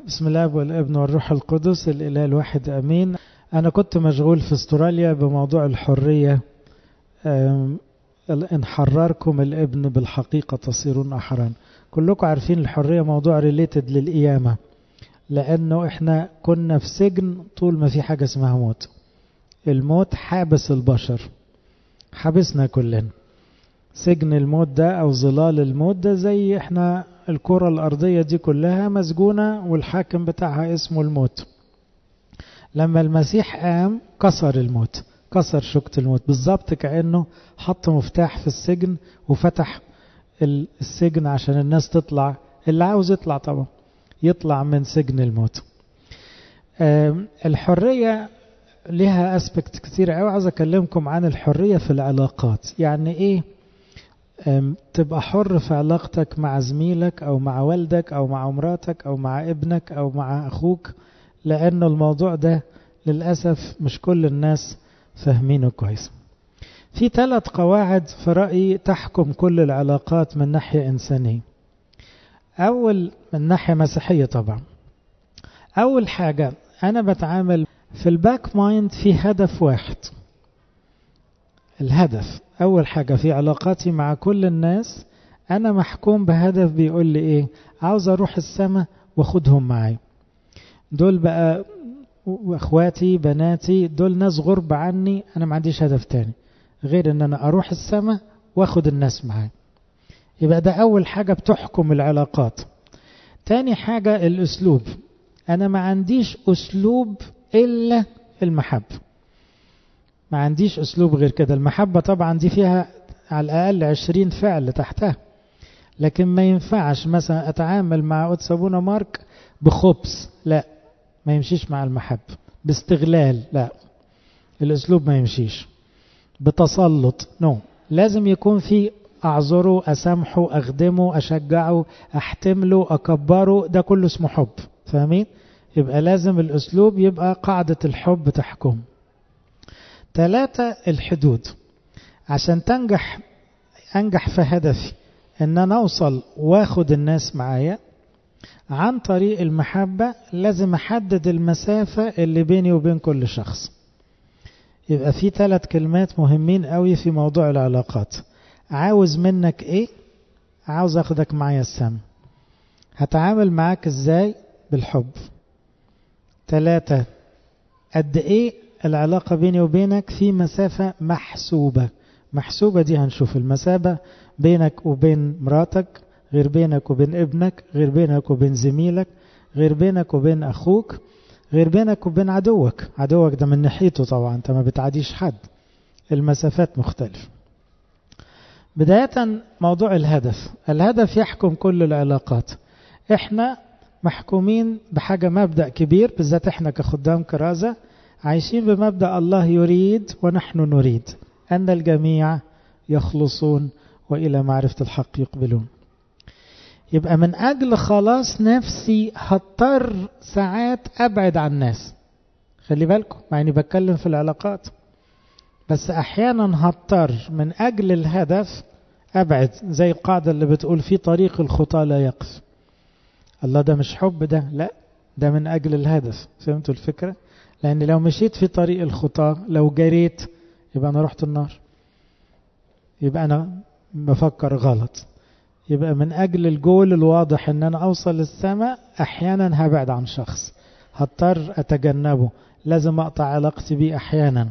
بسم الله والابن والروح القدس الإله الواحد أمين أنا كنت مشغول في استراليا بموضوع الحرية إن حرركم الابن بالحقيقة تصيرون أحرار كلكم عارفين الحرية موضوع ريليتد للقيامة لأنه إحنا كنا في سجن طول ما في حاجة اسمها موت الموت حابس البشر حابسنا كلنا سجن الموت ده أو ظلال الموت ده زي إحنا الكرة الأرضية دي كلها مسجونة والحاكم بتاعها اسمه الموت لما المسيح قام كسر الموت كسر شوكة الموت بالظبط كأنه حط مفتاح في السجن وفتح السجن عشان الناس تطلع اللي عاوز يطلع طبعا يطلع من سجن الموت الحرية لها اسبكت كتير قوي عاوز اكلمكم عن الحرية في العلاقات يعني ايه تبقى حر في علاقتك مع زميلك او مع والدك او مع مراتك او مع ابنك او مع اخوك لانه الموضوع ده للاسف مش كل الناس فاهمينه كويس في ثلاث قواعد في رأيي تحكم كل العلاقات من ناحية إنسانية أول من ناحية مسيحية طبعا أول حاجة أنا بتعامل في الباك مايند في هدف واحد الهدف أول حاجة في علاقاتي مع كل الناس أنا محكوم بهدف بيقول لي إيه عاوز أروح السماء واخدهم معايا دول بقى واخواتي بناتي دول ناس غرب عني أنا ما عنديش هدف تاني غير ان انا اروح السماء واخد الناس معايا يبقى ده اول حاجة بتحكم العلاقات تاني حاجة الاسلوب انا ما عنديش اسلوب الا المحبة ما عنديش اسلوب غير كده المحبة طبعا دي فيها على الاقل عشرين فعل تحتها لكن ما ينفعش مثلا اتعامل مع قدس ابونا مارك بخبث لا ما يمشيش مع المحبة باستغلال لا الاسلوب ما يمشيش بتسلط نو no. لازم يكون في اعذره اسامحه اخدمه اشجعه احتمله اكبره ده كله اسمه حب فاهمين يبقى لازم الاسلوب يبقى قاعدة الحب تحكم ثلاثة الحدود عشان تنجح انجح في هدفي ان انا اوصل واخد الناس معايا عن طريق المحبة لازم احدد المسافة اللي بيني وبين كل شخص يبقى في ثلاث كلمات مهمين قوي في موضوع العلاقات عاوز منك ايه عاوز اخدك معايا السما هتعامل معاك ازاي بالحب ثلاثة قد ايه العلاقة بيني وبينك في مسافة محسوبة محسوبة دي هنشوف المسافة بينك وبين مراتك غير بينك وبين ابنك غير بينك وبين زميلك غير بينك وبين اخوك غير بينك وبين عدوك عدوك ده من ناحيته طبعا انت ما بتعديش حد المسافات مختلفة بداية موضوع الهدف الهدف يحكم كل العلاقات احنا محكومين بحاجة مبدأ كبير بالذات احنا كخدام كرازة عايشين بمبدأ الله يريد ونحن نريد أن الجميع يخلصون وإلى معرفة الحق يقبلون يبقى من أجل خلاص نفسي هضطر ساعات أبعد عن الناس خلي بالكم مع إني بتكلم في العلاقات بس أحيانا هضطر من أجل الهدف أبعد زي القاعدة اللي بتقول في طريق الخطى لا يقف الله ده مش حب ده لا ده من أجل الهدف فهمتوا الفكرة لأن لو مشيت في طريق الخطى لو جريت يبقى أنا رحت النار يبقى أنا بفكر غلط يبقى من أجل الجول الواضح أن أنا أوصل للسماء أحيانا هبعد عن شخص هضطر أتجنبه لازم أقطع علاقتي بيه أحيانا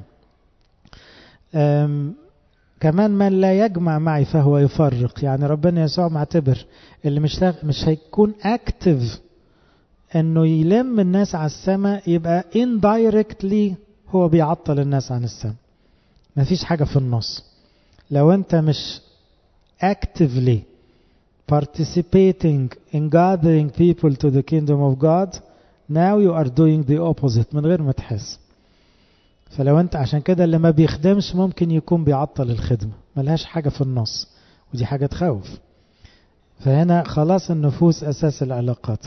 كمان من لا يجمع معي فهو يفرق يعني ربنا يسوع معتبر اللي مش مش هيكون اكتف انه يلم الناس على السماء يبقى indirectly هو بيعطل الناس عن السماء مفيش حاجة في النص لو انت مش actively participating in gathering people to the kingdom of God now you are doing the opposite من غير ما تحس فلو انت عشان كده اللي ما بيخدمش ممكن يكون بيعطل الخدمة ملهاش حاجة في النص ودي حاجة تخوف فهنا خلاص النفوس أساس العلاقات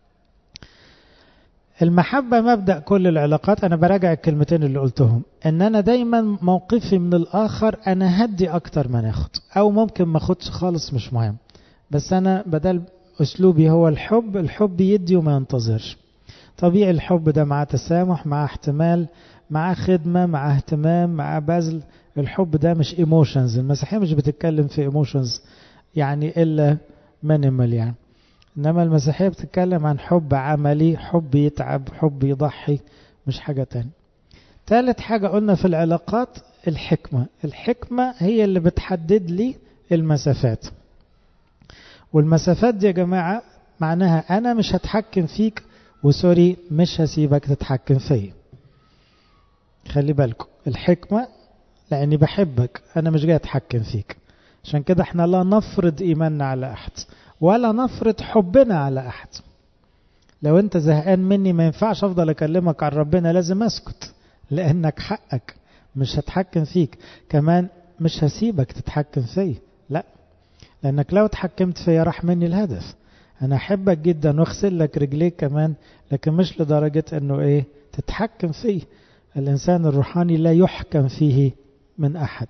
المحبة مبدأ كل العلاقات أنا براجع الكلمتين اللي قلتهم إن أنا دايما موقفي من الآخر أنا هدي أكتر ما ناخد أو ممكن ما أخدش خالص مش مهم بس أنا بدل أسلوبي هو الحب الحب يدي وما ينتظرش طبيعي الحب ده مع تسامح مع احتمال مع خدمة مع اهتمام مع بذل الحب ده مش ايموشنز المسيحية مش بتتكلم في ايموشنز يعني إلا مينيمال يعني إنما المسيحية بتتكلم عن حب عملي حب يتعب حب يضحي مش حاجة تانية ثالث حاجة قلنا في العلاقات الحكمة الحكمة هي اللي بتحدد لي المسافات والمسافات دي يا جماعة معناها أنا مش هتحكم فيك وسوري مش هسيبك تتحكم فيا خلي بالكم الحكمة لأني بحبك أنا مش جاي أتحكم فيك عشان كده احنا لا نفرض إيماننا على أحد ولا نفرض حبنا على أحد لو أنت زهقان مني ما ينفعش أفضل أكلمك عن ربنا لازم أسكت لأنك حقك مش هتحكم فيك كمان مش هسيبك تتحكم فيا لا لأنك لو اتحكمت فيا راح مني الهدف أنا أحبك جدا واغسل لك رجليك كمان لكن مش لدرجة أنه إيه تتحكم فيه الإنسان الروحاني لا يحكم فيه من أحد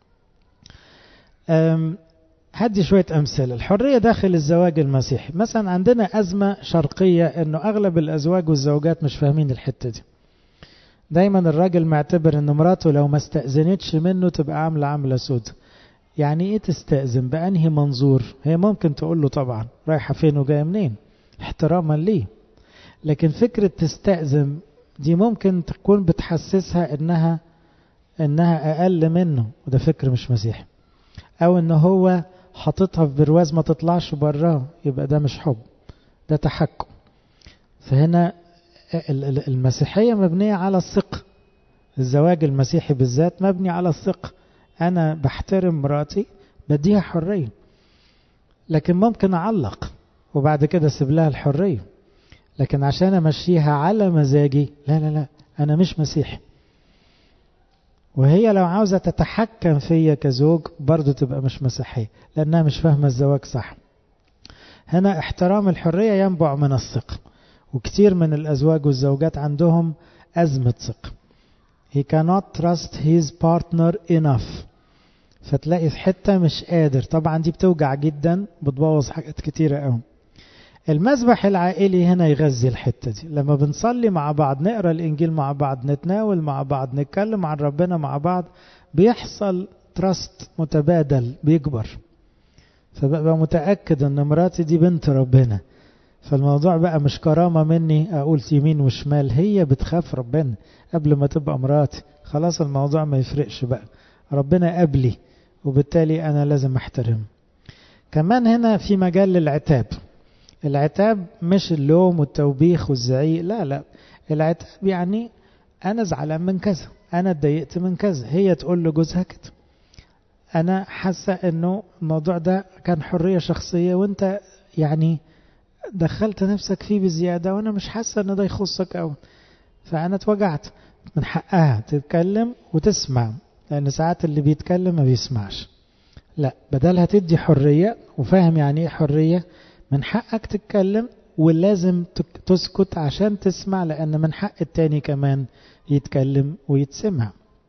هدي شوية أمثلة الحرية داخل الزواج المسيحي مثلا عندنا أزمة شرقية أنه أغلب الأزواج والزوجات مش فاهمين الحتة دي دايما الراجل معتبر أن مراته لو ما استأذنتش منه تبقى عاملة عاملة سود يعني ايه تستأذن بأنهي منظور هي ممكن تقول له طبعا رايحة فين وجاية منين احتراما ليه لكن فكرة تستأذن دي ممكن تكون بتحسسها انها انها اقل منه وده فكر مش مسيحي او ان هو حاططها في برواز ما تطلعش براه يبقى ده مش حب ده تحكم فهنا المسيحية مبنية على الثقة الزواج المسيحي بالذات مبني على الثقة أنا بحترم مراتي بديها حرية لكن ممكن أعلق وبعد كده أسيب لها الحرية لكن عشان أمشيها على مزاجي لا لا لا أنا مش مسيحي وهي لو عاوزة تتحكم فيا كزوج برضو تبقى مش مسيحية لأنها مش فاهمة الزواج صح هنا احترام الحرية ينبع من الثقة وكتير من الأزواج والزوجات عندهم أزمة ثقة he cannot trust his partner enough فتلاقي في حتة مش قادر طبعا دي بتوجع جدا بتبوظ حاجات كتيرة قوي المسبح العائلي هنا يغذي الحتة دي لما بنصلي مع بعض نقرأ الإنجيل مع بعض نتناول مع بعض نتكلم عن ربنا مع بعض بيحصل تراست متبادل بيكبر فبقى متأكد ان مراتي دي بنت ربنا فالموضوع بقى مش كرامة مني أقول يمين وشمال هي بتخاف ربنا قبل ما تبقى مراتي خلاص الموضوع ما يفرقش بقى ربنا قبلي وبالتالي أنا لازم أحترم كمان هنا في مجال للعتاب العتاب مش اللوم والتوبيخ والزعيق لا لا العتاب يعني أنا زعلان من كذا أنا اتضايقت من كذا هي تقول لجوزها كده أنا حاسة إنه الموضوع ده كان حرية شخصية وأنت يعني دخلت نفسك فيه بزيادة وأنا مش حاسة إن ده يخصك أوي فأنا اتوجعت من حقها تتكلم وتسمع لأن ساعات اللي بيتكلم ما بيسمعش لا بدلها تدي حرية وفاهم يعني ايه حرية من حقك تتكلم ولازم تسكت عشان تسمع لأن من حق التاني كمان يتكلم ويتسمع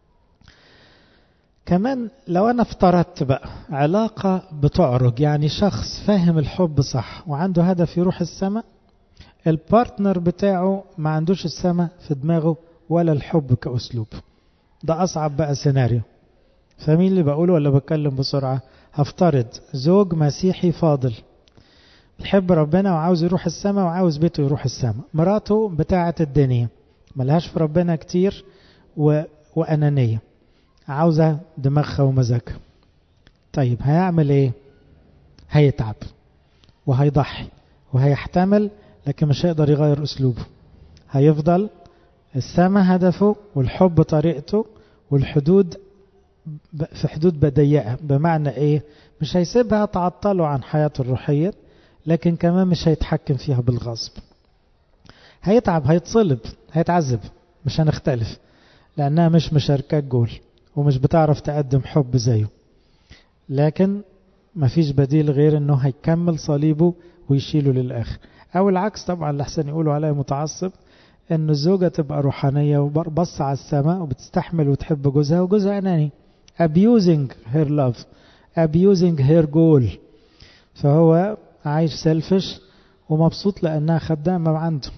كمان لو أنا افترضت بقى علاقة بتعرج يعني شخص فاهم الحب صح وعنده هدف يروح السماء البارتنر بتاعه ما عندوش السماء في دماغه ولا الحب كأسلوب ده أصعب بقى سيناريو فمين اللي بقوله ولا بتكلم بسرعة هفترض زوج مسيحي فاضل بيحب ربنا وعاوز يروح السماء وعاوز بيته يروح السماء مراته بتاعة الدنيا ملهاش في ربنا كتير و... وأنانية عاوزة دماغها ومزاجها طيب هيعمل ايه هيتعب وهيضحي وهيحتمل لكن مش هيقدر يغير اسلوبه هيفضل السما هدفه والحب طريقته والحدود في حدود بضيقة بمعنى ايه مش هيسيبها تعطله عن حياته الروحية لكن كمان مش هيتحكم فيها بالغصب هيتعب هيتصلب هيتعذب مش هنختلف لأنها مش مشاركات جول ومش بتعرف تقدم حب زيه لكن مفيش بديل غير انه هيكمل صليبه ويشيله للآخر او العكس طبعا لحسن يقولوا عليه متعصب ان الزوجة تبقى روحانية وبص على السماء وبتستحمل وتحب جوزها وجوزها اناني abusing her love abusing her goal فهو عايش سيلفش ومبسوط لأنها خدامة عنده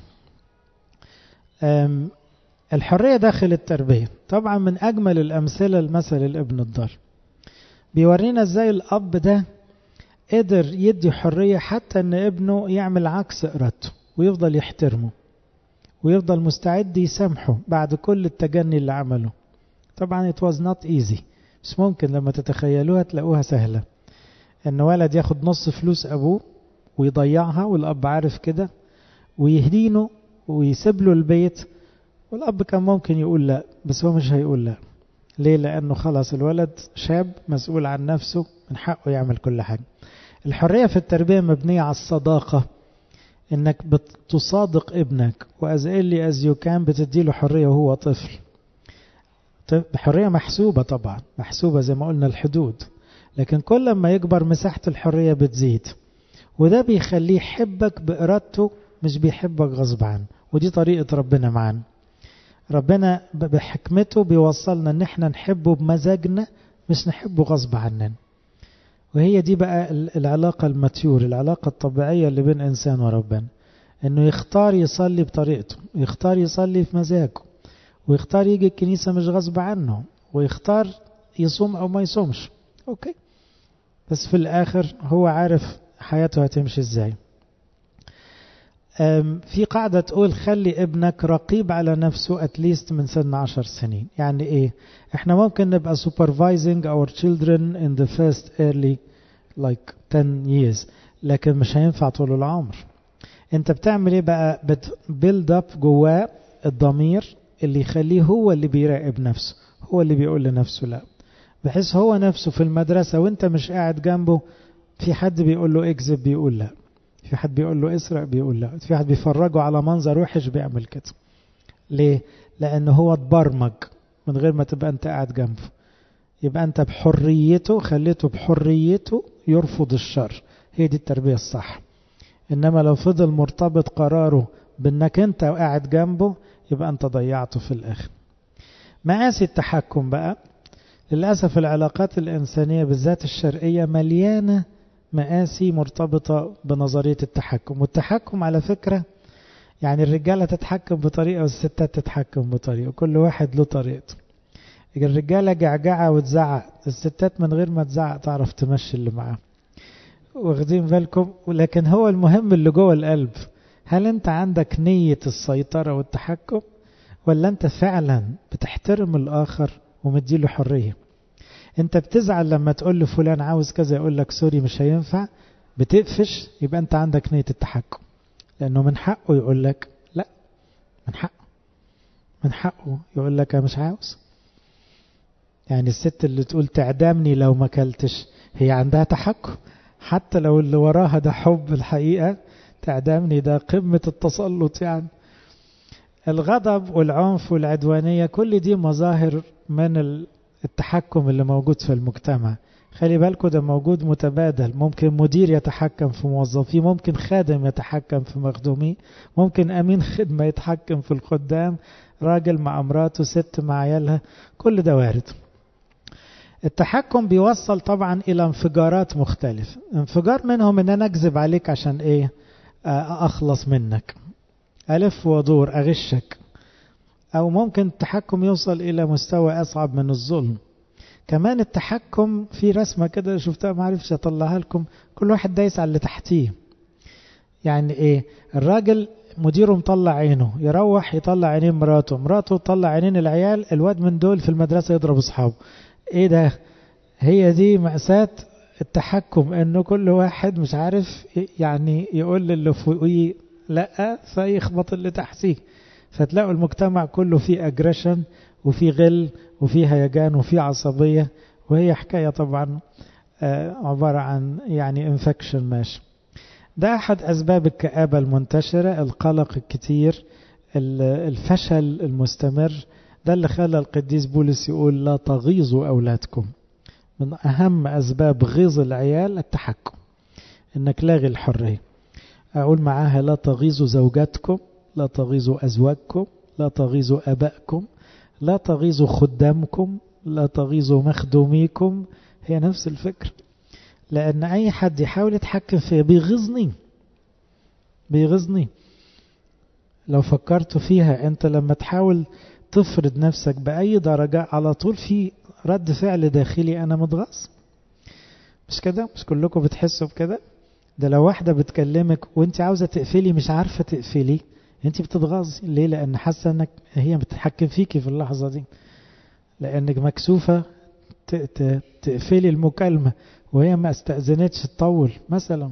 الحرية داخل التربية طبعا من أجمل الأمثلة المثل الابن الضال بيورينا ازاي الأب ده قدر يدي حرية حتى ان ابنه يعمل عكس إرادته ويفضل يحترمه ويفضل مستعد يسامحه بعد كل التجني اللي عمله طبعا it was not easy مش ممكن لما تتخيلوها تلاقوها سهلة ان ولد ياخد نص فلوس ابوه ويضيعها والاب عارف كده ويهدينه ويسيب له البيت والاب كان ممكن يقول لا بس هو مش هيقول لا ليه لانه خلاص الولد شاب مسؤول عن نفسه من حقه يعمل كل حاجة الحرية في التربية مبنية على الصداقة انك بتصادق ابنك واز ايرلي از يو كان بتديله حرية وهو طفل حرية محسوبة طبعا محسوبة زي ما قلنا الحدود لكن كل ما يكبر مساحة الحرية بتزيد وده بيخليه يحبك بإرادته مش بيحبك غصب عنه ودي طريقة ربنا معانا ربنا بحكمته بيوصلنا ان احنا نحبه بمزاجنا مش نحبه غصب عننا وهي دي بقى العلاقة الماتيور العلاقة الطبيعية اللي بين إنسان وربنا إنه يختار يصلي بطريقته يختار يصلي في مزاجه ويختار يجي الكنيسة مش غصب عنه ويختار يصوم أو ما يصومش أوكي بس في الآخر هو عارف حياته هتمشي إزاي في قاعدة تقول خلي ابنك رقيب على نفسه اتليست من سن عشر سنين يعني ايه احنا ممكن نبقى supervising our children in the first early like 10 years لكن مش هينفع طول العمر انت بتعمل ايه بقى بتبيلد اب جواه الضمير اللي يخليه هو اللي بيراقب نفسه هو اللي بيقول لنفسه لا بحيث هو نفسه في المدرسة وانت مش قاعد جنبه في حد بيقول له اكذب بيقول لا في حد بيقول له اسرق بيقول لا في حد بيفرجه على منظر وحش بيعمل كده ليه لانه هو اتبرمج من غير ما تبقى انت قاعد جنبه يبقى انت بحريته خليته بحريته يرفض الشر هي دي التربية الصح انما لو فضل مرتبط قراره بانك انت قاعد جنبه يبقى انت ضيعته في الاخر مقاسي التحكم بقى للأسف العلاقات الإنسانية بالذات الشرقية مليانة مقاسي مرتبطة بنظرية التحكم والتحكم على فكرة يعني الرجالة تتحكم بطريقة والستات تتحكم بطريقة كل واحد له طريقته الرجالة جعجعة وتزعق الستات من غير ما تزعق تعرف تمشي اللي معاه واخدين بالكم ولكن هو المهم اللي جوه القلب هل انت عندك نية السيطرة والتحكم ولا انت فعلا بتحترم الآخر ومديله حرية انت بتزعل لما تقول لفلان عاوز كذا يقول لك سوري مش هينفع بتقفش يبقى انت عندك نية التحكم لانه من حقه يقول لك لا من حقه من حقه يقول لك انا مش عاوز يعني الست اللي تقول تعدمني لو ما كلتش هي عندها تحكم حتى لو اللي وراها ده حب الحقيقة تعدمني ده قمة التسلط يعني الغضب والعنف والعدوانية كل دي مظاهر من التحكم اللي موجود في المجتمع خلي بالكم ده موجود متبادل ممكن مدير يتحكم في موظفيه ممكن خادم يتحكم في مخدوميه ممكن أمين خدمة يتحكم في الخدام راجل مع امراته ست مع عيالها كل ده وارد التحكم بيوصل طبعا إلى انفجارات مختلفة انفجار منهم ان انا اكذب عليك عشان ايه اخلص منك ألف ودور أغشك أو ممكن التحكم يوصل إلى مستوى أصعب من الظلم كمان التحكم في رسمة كده شفتها ما عرفش أطلعها لكم كل واحد دايس على اللي تحتيه يعني إيه الراجل مديره مطلع عينه يروح يطلع عينين مراته مراته تطلع عينين العيال الواد من دول في المدرسة يضرب أصحابه إيه ده هي دي مأساة التحكم إنه كل واحد مش عارف يعني يقول للي فوقيه لا فيخبط اللي تحتيه فتلاقوا المجتمع كله فيه اجريشن وفيه غل وفيه هيجان وفيه عصبية وهي حكاية طبعا عبارة عن يعني انفكشن ماشي ده أحد أسباب الكآبة المنتشرة القلق الكتير الفشل المستمر ده اللي خلى القديس بولس يقول لا تغيظوا أولادكم من أهم أسباب غيظ العيال التحكم إنك لاغي الحرية أقول معاها لا تغيظوا زوجاتكم لا تغيظوا أزواجكم لا تغيظوا أبائكم لا تغيظوا خدامكم لا تغيظوا مخدوميكم هي نفس الفكرة لأن أي حد يحاول يتحكم فيا بيغيظني بيغيظني لو فكرت فيها أنت لما تحاول تفرض نفسك بأي درجة على طول في رد فعل داخلي أنا متغاظ مش كده مش كلكم بتحسوا بكده ده لو واحدة بتكلمك وانت عاوزة تقفلي مش عارفة تقفلي انت بتتغاظي ليه لان حاسة انك هي بتتحكم فيكي في اللحظة دي لانك مكسوفة تقفلي المكالمة وهي ما استأذنتش تطول مثلا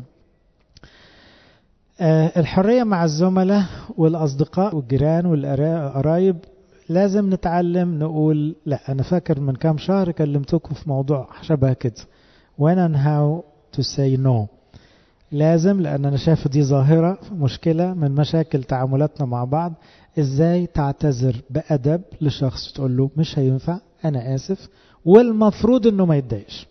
الحرية مع الزملاء والأصدقاء والجيران والقرايب لازم نتعلم نقول لا أنا فاكر من كام شهر كلمتكم في موضوع شبه كده when and how to say no لازم لأن أنا شايف دي ظاهرة مشكلة من مشاكل تعاملاتنا مع بعض إزاي تعتذر بأدب لشخص تقول له مش هينفع أنا آسف والمفروض أنه ما يتضايقش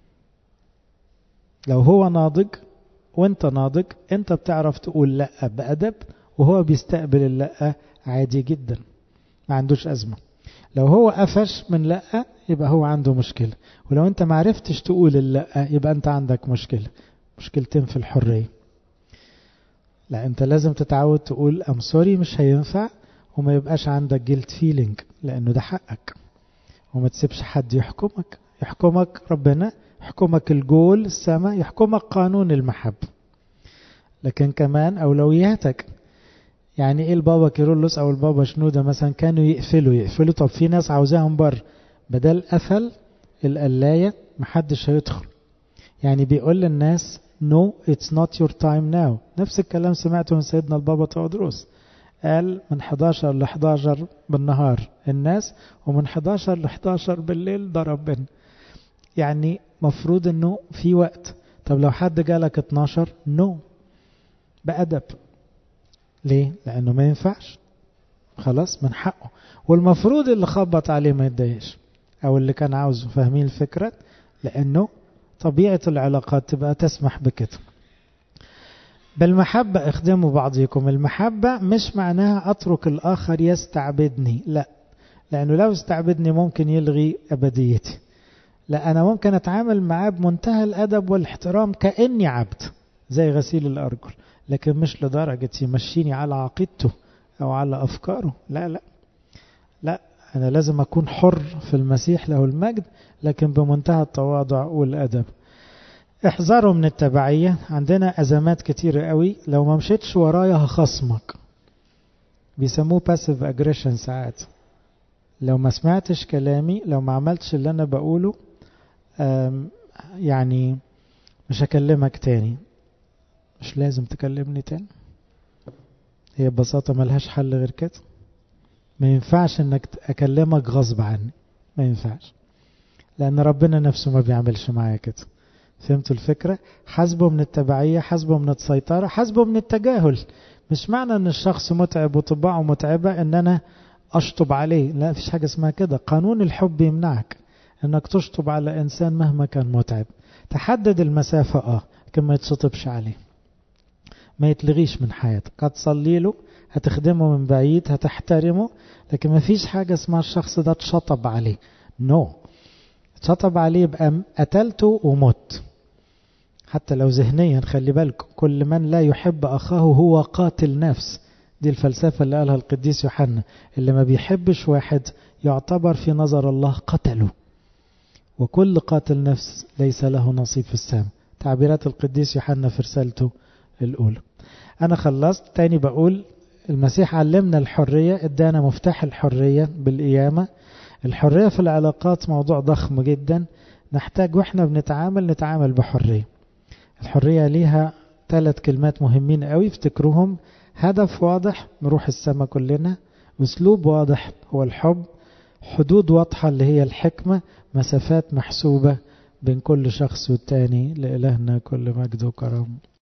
لو هو ناضج وانت ناضج انت بتعرف تقول لا بأدب وهو بيستقبل اللا عادي جدا ما عندوش أزمة لو هو قفش من لا يبقى هو عنده مشكلة ولو انت ما عرفتش تقول اللا يبقى انت عندك مشكلة مشكلتين في الحرية لا انت لازم تتعود تقول ام سوري مش هينفع وما يبقاش عندك جيلت فيلينج لانه ده حقك وما تسيبش حد يحكمك يحكمك ربنا يحكمك الجول السماء يحكمك قانون المحبة لكن كمان أولوياتك يعني ايه البابا كيرلس او البابا شنودة مثلا كانوا يقفلوا يقفلوا طب في ناس عاوزاهم بره بدل قفل القلاية محدش هيدخل يعني بيقول للناس no it's not your time now نفس الكلام سمعته من سيدنا البابا تودروس قال من 11 ل 11 بالنهار الناس ومن 11 ل 11 بالليل ده ربنا يعني مفروض انه في وقت طب لو حد جالك 12 نو no. بأدب ليه؟ لأنه ما ينفعش خلاص من حقه والمفروض اللي خبط عليه ما يتضايقش أو اللي كان عاوزه فاهمين الفكرة لأنه طبيعة العلاقات تبقى تسمح بكده بالمحبة اخدموا بعضكم المحبة مش معناها أترك الآخر يستعبدني لا لأنه لو استعبدني ممكن يلغي أبديتي لا أنا ممكن أتعامل معاه بمنتهى الأدب والاحترام كأني عبد زي غسيل الأرجل لكن مش لدرجة يمشيني على عقيدته أو على أفكاره لا لا لا أنا لازم أكون حر في المسيح له المجد لكن بمنتهى التواضع والأدب احذروا من التبعية عندنا أزمات كتيرة قوي لو ما مشيتش ورايا هخصمك بيسموه passive aggression ساعات لو ما سمعتش كلامي لو ما عملتش اللي أنا بقوله يعني مش هكلمك تاني مش لازم تكلمني تاني هي ببساطة ملهاش حل غير كده ما ينفعش انك اكلمك غصب عني ما ينفعش لان ربنا نفسه ما بيعملش معايا كده فهمتوا الفكرة حسبه من التبعية حسبه من السيطرة حسبه من التجاهل مش معنى ان الشخص متعب وطباعه متعبة ان انا اشطب عليه لا فيش حاجة اسمها كده قانون الحب يمنعك انك تشطب على انسان مهما كان متعب تحدد المسافة اه لكن ما يتشطبش عليه ما يتلغيش من حياتك هتصلي له هتخدمه من بعيد هتحترمه لكن ما فيش حاجة اسمها الشخص ده اتشطب عليه نو no. اتشطب عليه يبقى قتلته ومت حتى لو ذهنيا خلي بالكم كل من لا يحب أخاه هو قاتل نفس دي الفلسفة اللي قالها القديس يوحنا اللي ما بيحبش واحد يعتبر في نظر الله قتله وكل قاتل نفس ليس له نصيب في السماء تعبيرات القديس يوحنا في رسالته الأولى أنا خلصت تاني بقول المسيح علمنا الحرية ادانا مفتاح الحرية بالقيامة الحرية في العلاقات موضوع ضخم جدا نحتاج واحنا بنتعامل نتعامل بحرية الحرية ليها ثلاث كلمات مهمين قوي افتكروهم هدف واضح نروح السما كلنا اسلوب واضح هو الحب حدود واضحة اللي هي الحكمة مسافات محسوبة بين كل شخص والتاني لإلهنا كل مجد وكرم